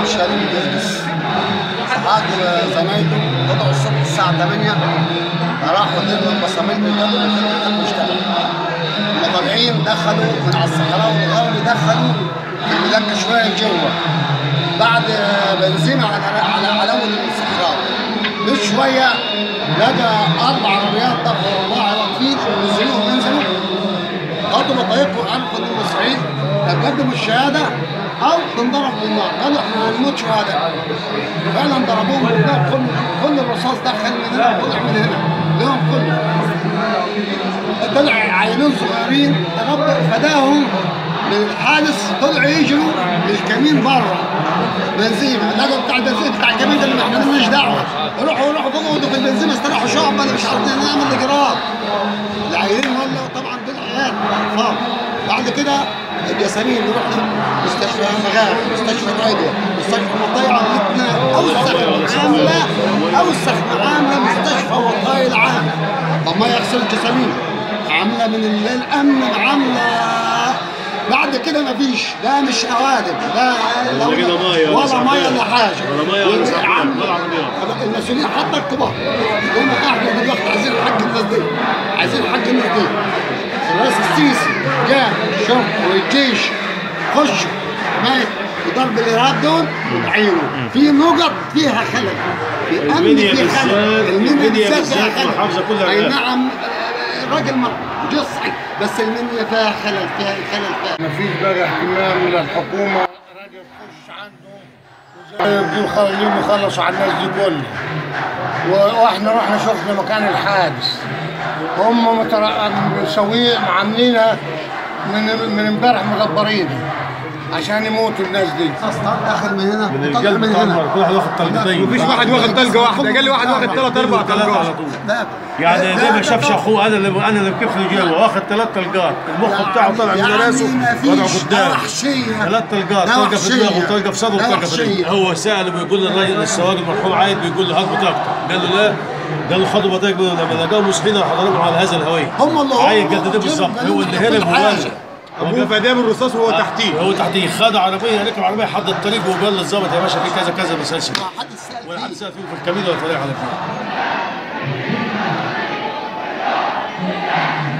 شال البيزنس صحاب زمايله طلعوا الصبح الساعة 8 راحوا دلوا بصاميل بالجبل وخدوا واشتغلوا هم طالعين دخلوا من على الصحراء والغرب دخلوا في الملكة شوية لجوه بعد بنزين على على على اول الصحراء مش شويه لقى اربع عربيات ضغط اربعه واقفين نزلوهم ينزلوا خدوا بطايقهم عرفوا ان المصريين قدموا الشهاده او تنضرب بالنار قالوا احنا هنموت شهداء فعلا ضربوهم بالنار كل كل الرصاص دخل من هنا وطلع من هنا لهم كله طلع عيلين صغيرين رب فداهم من الحادث طلعوا يجروا للكمين بره بنزين لقوا بتاع البنزين بتاع الكمين ده اللي احنا مالناش دعوه روحوا روحوا بقعدوا في البنزين استراحوا شعب انا مش عارفين نعمل اجراء العيلين ولعوا طبعا دول عيال اطفال بعد كده الياسمين نروح مستشفى مغارب مستشفى عيدية مستشفى مطيعة الاثنين اوسخ عاملة اوسخ عاملة مستشفى وقاية عام طب ما يغسل الجسامين عاملة من الامن عاملة بعد كده مفيش لا مش اوادم لا لا ولا كده مية ولا ولا سعفان. ميه ولا حاجه ولا مية ولا سعفان، عم- ولا عربيات. المسؤولين حتى الكبار هم قاعدين دلوقتي عايزين حق الناس دي عايزين حق الناس دي الرئيس السيسي جاء الشرطه والجيش خشوا حمايه وضرب الارهاب دول وبعينه في نقط فيها خلل في امن المنيا في خلل بالذات- المنيا المنيا بالذات فيها بالذات خلل والمحافظة كلها اي الآن. نعم راجل جصعي بس المنيا فيها خلل فيها خلل فيها ما فيش بقى اهتمام من الحكومة راجل يخش عنده يبدو خليهم يخلصوا على الناس دي كلها و- واحنا رحنا شفنا مكان الحادث هم متر- مسويه عاملينها من من امبارح مدبرينها عشان يموتوا الناس دي داخل من هنا من وطلع القلب طمر كل واحد واخد طلقتين مفيش واحد واخد طلقه واحده قال لي واحد واخد ثلاث اربع ثلاثة على طلقات طول لا يعني لا، ليه ما لا، شافش لا. اخوه انا اللي انا اللي بكفله جوا واخد ثلاث طلقات المخ بتاعه طلع من يعني راسه ما وضعه فيش قدام وحشية ثلاث طلقات ده طلقه في وحشية. دماغه وطلقه في صدره ده وطلقه في وحشية. رجله هو سال بيقول للراجل السواق المرحوم عايد بيقول له هات بطاقتك قال له لا قال له خدوا بطاقتك لما لقاه مسلمين راح ضربهم على هذا الهوية هم اللي عايد هم قد ده بالظبط قالوا هو اللي كل هرب حاجة. وولع ابوه فداه بالرصاص وهو تحتيه هو تحتيه خد عربيه ركب عربيه حد الطريق وقال للظابط يا باشا في كذا كذا ما سالش ما حد سأل ولا فيه. حد سال فيه في الكمين ولا طلع على فيه